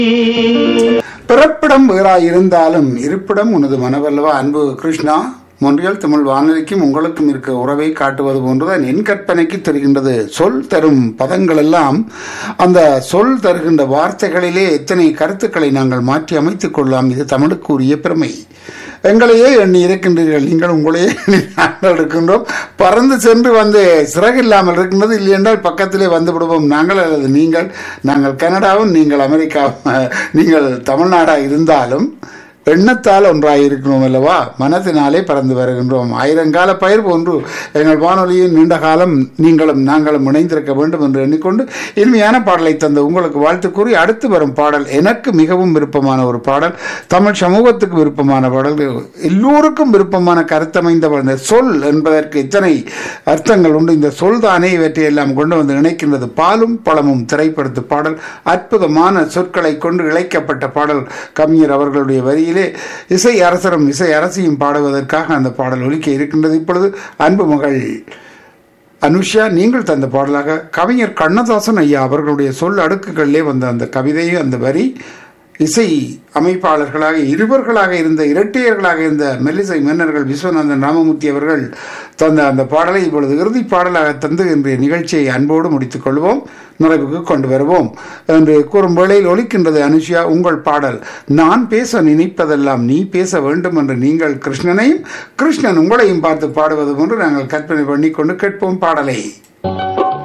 பிறப்பிடம் வேறாய் இருந்தாலும் இருப்பிடம் உனது மனவல்லவா அன்பு கிருஷ்ணா மொன்றியல் தமிழ் வானொலிக்கும் உங்களுக்கும் இருக்க உறவை காட்டுவது போன்றுதான் என் கற்பனைக்கு தெரிகின்றது சொல் தரும் பதங்கள் எல்லாம் அந்த சொல் தருகின்ற வார்த்தைகளிலே எத்தனை கருத்துக்களை நாங்கள் மாற்றி அமைத்துக் கொள்ளலாம் இது தமிழுக்கு உரிய பெருமை எங்களையே எண்ணி இருக்கின்றீர்கள் நீங்கள் உங்களையே எண்ணி நாங்கள் இருக்கின்றோம் பறந்து சென்று வந்து சிறகு இல்லாமல் இருக்கின்றது இல்லை என்றால் பக்கத்திலே வந்து விடுவோம் நாங்கள் அல்லது நீங்கள் நாங்கள் கனடாவும் நீங்கள் அமெரிக்காவும் நீங்கள் தமிழ்நாடாக இருந்தாலும் எண்ணத்தால் ஒன்றாக இருக்கிறோம் அல்லவா மனத்தினாலே பறந்து வருகின்றோம் ஆயிரங்கால பயிர் போன்று எங்கள் வானொலியின் நீண்ட காலம் நீங்களும் நாங்களும் இணைந்திருக்க வேண்டும் என்று எண்ணிக்கொண்டு இனிமையான பாடலை தந்த உங்களுக்கு வாழ்த்து கூறி அடுத்து வரும் பாடல் எனக்கு மிகவும் விருப்பமான ஒரு பாடல் தமிழ் சமூகத்துக்கு விருப்பமான பாடல் எல்லோருக்கும் விருப்பமான கருத்தமைந்த பாடல். இந்த சொல் என்பதற்கு இத்தனை அர்த்தங்கள் உண்டு இந்த சொல் தானே இவற்றை எல்லாம் கொண்டு வந்து இணைக்கின்றது பாலும் பழமும் திரைப்படத்து பாடல் அற்புதமான சொற்களை கொண்டு இழைக்கப்பட்ட பாடல் கவிஞர் அவர்களுடைய வரியிலே இசை அரசரும் இசை அரசியும் பாடுவதற்காக அந்த பாடல் ஒலிக்க இருக்கின்றது இப்பொழுது அன்பு மகள் அனுஷா நீங்கள் தந்த பாடலாக கவிஞர் கண்ணதாசன் ஐயா அவர்களுடைய சொல் அடுக்குகளிலே வந்த அந்த கவிதை அந்த வரி இசை அமைப்பாளர்களாக இருவர்களாக இருந்த இரட்டையர்களாக இருந்த மெல்லிசை மன்னர்கள் விஸ்வநாதன் ராமமூர்த்தி அவர்கள் தந்த அந்த பாடலை இப்பொழுது இறுதி பாடலாக தந்து இன்றைய நிகழ்ச்சியை அன்போடு முடித்துக் கொள்வோம் நிறைவுக்கு கொண்டு வருவோம் என்று கூறும் வேளையில் ஒலிக்கின்றது அனுஷியா உங்கள் பாடல் நான் பேச நினைப்பதெல்லாம் நீ பேச வேண்டும் என்று நீங்கள் கிருஷ்ணனையும் கிருஷ்ணன் உங்களையும் பார்த்து பாடுவது போன்று நாங்கள் கற்பனை பண்ணிக்கொண்டு கேட்போம் பாடலை